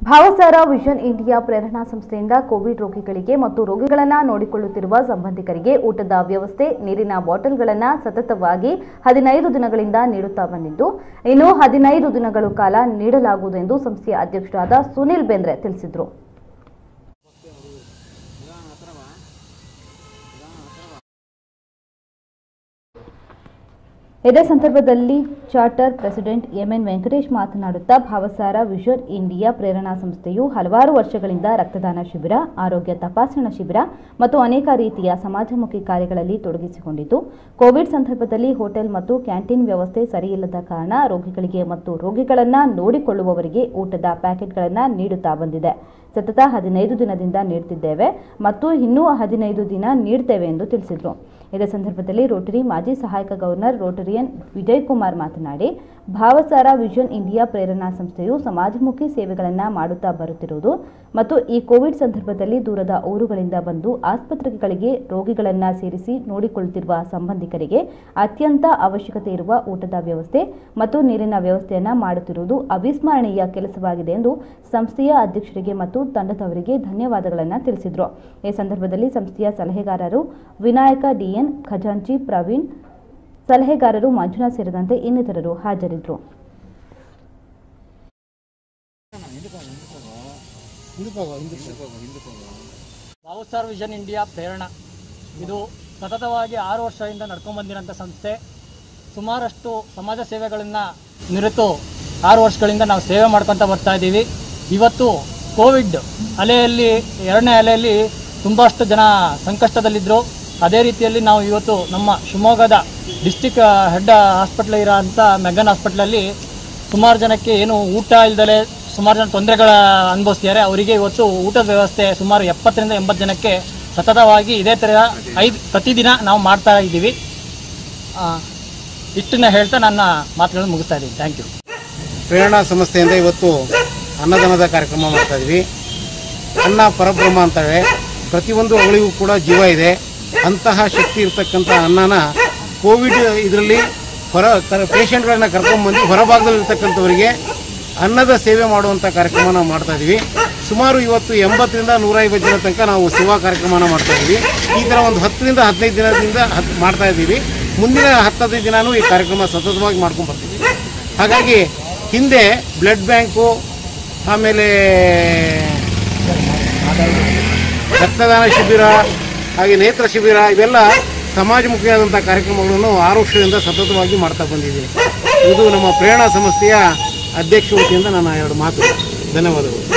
ಭಾವಸಾರ vision India ಪ್ರೇರಣಾ ಸಂಸ್ಥೆಯಿಂದ Covid ರೋಗಿಗಳಿಗೆ ಮತ್ತು ರೋಗಿಗಳನ್ನು ನೋಡಿಕೊಳ್ಳುತ್ತಿರುವ ಸಂಬಂಧಿಕರಿಗೆ ಊಟದ ವ್ಯವಸ್ಥೆ ನೀರಿನ ಬಾಟಲ್ಗಳನ್ನು ಸತತವಾಗಿ ಹದಿನೈದು ದಿನಗಳಿಂದ ನೀಡುತ್ತಾ ಬಂದಿದ್ದು ಇನ್ನು ಹದಿನೈದು ದಿನಗಳ ಕಾಲ ನೀಡಲಾಗುವುದು ಎಂದು ಸಂಸ್ಥೆಯ ಅಧ್ಯಕ್ಷರಾದ ಸುನಿಲ್ ಬೇಂದ್ರೆ ತಿಳಿಸಿದರು ಇದೇ ಸಂದರ್ಭದಲ್ಲಿ ಚಾರ್ಟರ್ ಪ್ರೆಸಿಡೆಂಟ್ ಎಂಎನ್ ವೆಂಕಟೇಶ್ ಮಾತನಾಡುತ್ತಾ ಭಾವಸಾರ ವಿಷನ್ ಇಂಡಿಯಾ ಪ್ರೇರಣಾ ಸಂಸ್ಥೆಯು ಹಲವಾರು ವರ್ಷಗಳಿಂದ ರಕ್ತದಾನ ಶಿಬಿರ ಆರೋಗ್ಯ ತಪಾಸಣಾ ಶಿಬಿರ ಮತ್ತು ಅನೇಕ ರೀತಿಯ ಸಮಾಜಮುಖಿ ಕಾರ್ಯಗಳಲ್ಲಿ ತೊಡಗಿಸಿಕೊಂಡಿದ್ದು ಕೋವಿಡ್ ಸಂದರ್ಭದಲ್ಲಿ ಹೋಟೆಲ್ ಮತ್ತು ಕ್ಯಾಂಟೀನ್ ವ್ಯವಸ್ಥೆ ಸರಿಯಿಲ್ಲದ ಕಾರಣ ರೋಗಿಗಳಿಗೆ ಮತ್ತು ರೋಗಿಗಳನ್ನು ನೋಡಿಕೊಳ್ಳುವವರಿಗೆ ಊಟದ ಪ್ಯಾಕೆಟ್ಗಳನ್ನು ನೀಡುತ್ತಾ ಬಂದಿದೆ ಸತತ ಹದಿನೈದು ದಿನದಿಂದ ನೀಡುತ್ತಿದ್ದೇವೆ ಮತ್ತು ಇನ್ನೂ ಹದಿನೈದು ದಿನ ನೀಡ್ತೇವೆ ಎಂದು ತಿಳಿಸಿದರು ಇದೇ ಸಂದರ್ಭದಲ್ಲಿ ರೋಟರಿ ಮಾಜಿ ಸಹಾಯಕ ಗವರ್ನರ್ ರೋಟರಿಯನ್ ವಿಜಯ್ ಕುಮಾರ್ ಮಾತನಾಡಿ ಭಾವಸಾರ ವಿಷನ್ ಇಂಡಿಯಾ ಪ್ರೇರಣಾ ಸಂಸ್ಥೆಯು ಸಮಾಜಮುಖಿ ಸೇವೆಗಳನ್ನು ಮಾಡುತ್ತಾ ಬರುತ್ತಿರುವುದು ಮತ್ತು ಈ ಕೋವಿಡ್ ಸಂದರ್ಭದಲ್ಲಿ ದೂರದ ಊರುಗಳಿಂದ ಬಂದು ಆಸ್ಪತ್ರೆಗಳಿಗೆ ರೋಗಿಗಳನ್ನು ಸೇರಿಸಿ ನೋಡಿಕೊಳ್ಳುತ್ತಿರುವ ಸಂಬಂಧಿಕರಿಗೆ ಅತ್ಯಂತ ಅವಶ್ಯಕತೆ ಇರುವ ಊಟದ ವ್ಯವಸ್ಥೆ ಮತ್ತು ನೀರಿನ ವ್ಯವಸ್ಥೆಯನ್ನು ಮಾಡುತ್ತಿರುವುದು ಅವಿಸ್ಮರಣೀಯ ಕೆಲಸವಾಗಿದೆ ಎಂದು ಸಂಸ್ಥೆಯ ಅಧ್ಯಕ್ಷರಿಗೆ ಮತ್ತು ತಂಡದವರಿಗೆ ಧನ್ಯವಾದಗಳನ್ನು ತಿಳಿಸಿದರು ಈ ಸಂದರ್ಭದಲ್ಲಿ ಸಂಸ್ಥೆಯ ಸಲಹೆಗಾರರು ವಿನಾಯಕ ಡಿಎನ್ ಖಜಾಂಚಿ ಪ್ರವೀಣ್ ಸಲಹೆಗಾರರು ಮಂಜುನಾಥ್ ಸೇರಿದಂತೆ ಇನ್ನಿತರರು ಹಾಜರಿದ್ದರು ಭಾವಸ್ಟಾರ್ ವಿಷನ್ ಇಂಡಿಯಾ ಪ್ರೇರಣಾ ಇದು ಸತತವಾಗಿ ಆರು ವರ್ಷದಿಂದ ನಡ್ಕೊಂಡು ಬಂದಿರೋಂಥ ಸಂಸ್ಥೆ ಸುಮಾರಷ್ಟು ಸಮಾಜ ಸೇವೆಗಳನ್ನು ನಿರತು ಆರು ವರ್ಷಗಳಿಂದ ನಾವು ಸೇವೆ ಮಾಡ್ಕೊತ ಬರ್ತಾ ಇದ್ದೀವಿ ಇವತ್ತು ಕೋವಿಡ್ ಅಲೆಯಲ್ಲಿ ಎರಡನೇ ಅಲೆಯಲ್ಲಿ ತುಂಬಷ್ಟು ಜನ ಸಂಕಷ್ಟದಲ್ಲಿದ್ದರು ಅದೇ ರೀತಿಯಲ್ಲಿ ನಾವು ಇವತ್ತು ನಮ್ಮ ಶಿವಮೊಗ್ಗದ ಡಿಸ್ಟಿಕ್ ಹೆಡ್ ಹಾಸ್ಪಿಟ್ಲ್ ಇರೋ ಅಂಥ ಮೆಗನ್ ಹಾಸ್ಪಿಟ್ಲಲ್ಲಿ ಸುಮಾರು ಜನಕ್ಕೆ ಏನು ಊಟ ಇಲ್ದಲೆ ಸುಮಾರು ಜನ ತೊಂದರೆಗಳ ಅನುಭವಿಸ್ತಿದ್ದಾರೆ ಅವರಿಗೆ ಇವತ್ತು ಊಟದ ವ್ಯವಸ್ಥೆ ಸುಮಾರು ಎಪ್ಪತ್ತರಿಂದ ಎಂಬತ್ತು ಜನಕ್ಕೆ ಸತತವಾಗಿ ಇದೇ ಥರ ಐದು ಪ್ರತಿದಿನ ನಾವು ಮಾಡ್ತಾ ಇದ್ದೀವಿ ಆ, ಇಷ್ಟನ್ನ ಹೇಳ್ತಾ ನನ್ನ ಮಾತುಗಳನ್ನು ಮುಗಿಸ್ತಾ ಇದ್ದೀನಿ ಥ್ಯಾಂಕ್ ಯು ಪ್ರೇರಣಾ ಸಂಸ್ಥೆಯಿಂದ ಇವತ್ತು ಅನ್ನದಾನದ ಕಾರ್ಯಕ್ರಮ ಮಾಡ್ತಾ ಇದ್ವಿ ಅನ್ನ ಪರಬ್ರಹ್ಮ ಅಂತಾರೆ ಪ್ರತಿಯೊಂದು ಅಗಳಿಗೂ ಕೂಡ ಜೀವ ಇದೆ ಅಂತಹ ಶಕ್ತಿ ಇರ್ತಕ್ಕಂಥ ಅನ್ನನ ಕೋವಿಡ್ ಇದರಲ್ಲಿ ಹೊರ ಪೇಷಂಟ್ಗಳನ್ನ ಕರ್ಕೊಂಡ್ಬಂದು ಹೊರಭಾಗದಲ್ಲಿ ಇರ್ತಕ್ಕಂಥವರಿಗೆ ಅನ್ನದ ಸೇವೆ ಮಾಡುವಂಥ ಕಾರ್ಯಕ್ರಮ ನಾವು ಮಾಡ್ತಾ ಇದ್ವಿ ಸುಮಾರು ಇವತ್ತು ಎಂಬತ್ತರಿಂದ ನೂರೈವತ್ತು ಜನ ತನಕ ನಾವು ಸೇವಾ ಕಾರ್ಯಕ್ರಮನ ಮಾಡ್ತಾ ಇದ್ವಿ ಈ ಥರ ಒಂದು ಹತ್ತರಿಂದ ಹದಿನೈದು ದಿನದಿಂದ ಹತ್ ಮಾಡ್ತಾ ಇದ್ದೀವಿ ಮುಂದಿನ ಹತ್ತದೈದು ದಿನಾನೂ ಈ ಕಾರ್ಯಕ್ರಮ ಸತತವಾಗಿ ಮಾಡ್ಕೊಂಡು ಬರ್ತೀವಿ ಹಾಗಾಗಿ ಹಿಂದೆ ಬ್ಲಡ್ ಬ್ಯಾಂಕು ಆಮೇಲೆ ರಕ್ತದಾನ ಶಿಬಿರ ಹಾಗೆ ನೇತ್ರ ಶಿಬಿರ ಇವೆಲ್ಲ ಸಮಾಜಮುಖಿಯಾದಂಥ ಕಾರ್ಯಕ್ರಮಗಳನ್ನು ಆರು ವರ್ಷದಿಂದ ಸತತವಾಗಿ ಮಾಡ್ತಾ ಬಂದಿದ್ದೀವಿ ಇದು ನಮ್ಮ ಪ್ರೇರಣಾ ಸಂಸ್ಥೆಯ ಅಧ್ಯಕ್ಷ ವತಿಯಿಂದ ನನ್ನ ಎರಡು ಮಾತು ಧನ್ಯವಾದಗಳು